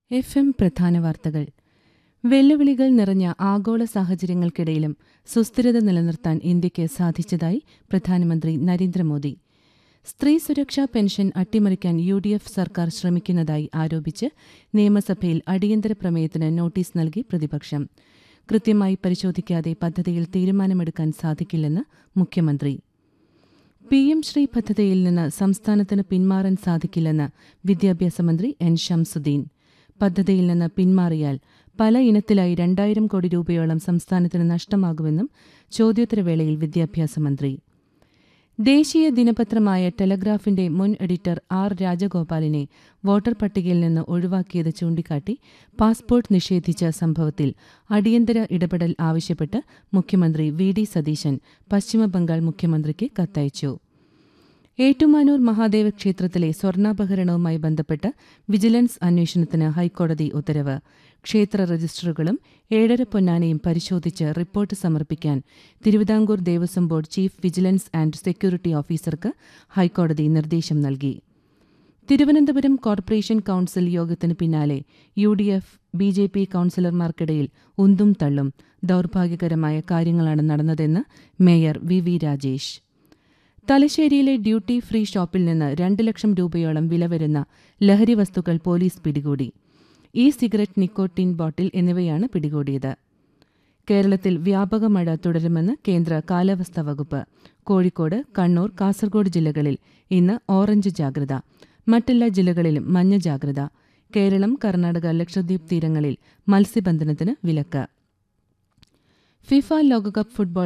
F M പ്രധാന വാർത്തകൾ വെല്ലുവിളികൾ നിറഞ്ഞ ആഗോള സാഹചര്യങ്ങൾക്കിടയിലും സുസ്ഥിരത നിലനിർത്താൻ ഇന്ത്യയ്ക്ക് സാധിച്ചതായി പ്രധാനമന്ത്രി നരേന്ദ്രമോദി സ്ത്രീ സുരക്ഷാ പെൻഷൻ അട്ടിമറിക്കാൻ യു ഡി എഫ് സർക്കാർ ശ്രമിക്കുന്നതായി ആരോപിച്ച് നിയമസഭയിൽ അടിയന്തര പ്രമേയത്തിന് നോട്ടീസ് നൽകി പ്രതിപക്ഷം കൃത്യമായി പരിശോധിക്കാതെ പദ്ധതിയിൽ തീരുമാനമെടുക്കാൻ സാധിക്കില്ലെന്ന് മുഖ്യമന്ത്രി പി എം ശ്രീ പദ്ധതിയിൽ നിന്ന് സംസ്ഥാനത്തിന് പിന്മാറാൻ സാധിക്കില്ലെന്ന് വിദ്യാഭ്യാസ മന്ത്രി എൻ ഷംസുദ്ദീൻ പദ്ധതിയിൽ നിന്ന് പിന്മാറിയാൽ പല ഇനത്തിലായി രണ്ടായിരം കോടി രൂപയോളം സംസ്ഥാനത്തിന് നഷ്ടമാകുമെന്നും ചോദ്യോത്തരവേളയിൽ വിദ്യാഭ്യാസ മന്ത്രി ദേശീയ ദിനപത്രമായ ടെലഗ്രാഫിന്റെ മുൻ എഡിറ്റർ ആർ രാജഗോപാലിനെ വോട്ടർ പട്ടികയിൽ നിന്ന് ഒഴിവാക്കിയത് ചൂണ്ടിക്കാട്ടി പാസ്പോർട്ട് നിഷേധിച്ച സംഭവത്തിൽ അടിയന്തര ഇടപെടൽ ആവശ്യപ്പെട്ട് മുഖ്യമന്ത്രി വി ഡി സതീശൻ പശ്ചിമബംഗാൾ മുഖ്യമന്ത്രിക്ക് കത്തയച്ചു ഏറ്റുമാനൂർ മഹാദേവ ക്ഷേത്രത്തിലെ സ്വർണ്ണാപഹരണവുമായി ബന്ധപ്പെട്ട് വിജിലൻസ് അന്വേഷണത്തിന് ഹൈക്കോടതി ഉത്തരവ് ക്ഷേത്ര രജിസ്റ്ററുകളും ഏഴര പൊന്നാനയും പരിശോധിച്ച് റിപ്പോർട്ട് സമർപ്പിക്കാൻ Thiruvithamkoor Devaswom board chief vigilance and security ഓഫീസർക്ക് ഹൈക്കോടതി നിർദ്ദേശം നൽകി തിരുവനന്തപുരം കോർപ്പറേഷൻ കൌൺസിൽ യോഗത്തിന് പിന്നാലെ U D F B J P കൌൺസിലർമാർക്കിടയിൽ ഉന്തും തള്ളും ദൌർഭാഗ്യകരമായ കാര്യങ്ങളാണ് നടന്നതെന്ന് മേയർ വി വി രാജേഷ് തലശ്ശേരിയിലെ ഡ്യൂട്ടി ഫ്രീ ഷോപ്പിൽ നിന്ന് രണ്ട് ലക്ഷം രൂപയോളം വില വരുന്ന ലഹരി വസ്തുക്കൾ പോലീസ് പിടികൂടി ഇ സിഗരറ്റ് നിക്കോട്ടിൻ ബോട്ടിൽ എന്നിവയാണ് പിടികൂടിയത് കേരളത്തിൽ വ്യാപക മഴ തുടരുമെന്ന് കേന്ദ്ര കാലാവസ്ഥാ വകുപ്പ് കോഴിക്കോട് കണ്ണൂർ കാസർഗോഡ് ജില്ലകളിൽ ഇന്ന് ഓറഞ്ച് ജാഗ്രത മറ്റെല്ലാ ജില്ലകളിലും മഞ്ഞ ജാഗ്രത കേരളം കർണാടക ലക്ഷദ്വീപ് തീരങ്ങളിൽ മത്സ്യബന്ധനത്തിന് വിലക്ക് ഫിഫ ലോകകപ്പ് ഫുട്ബോൾ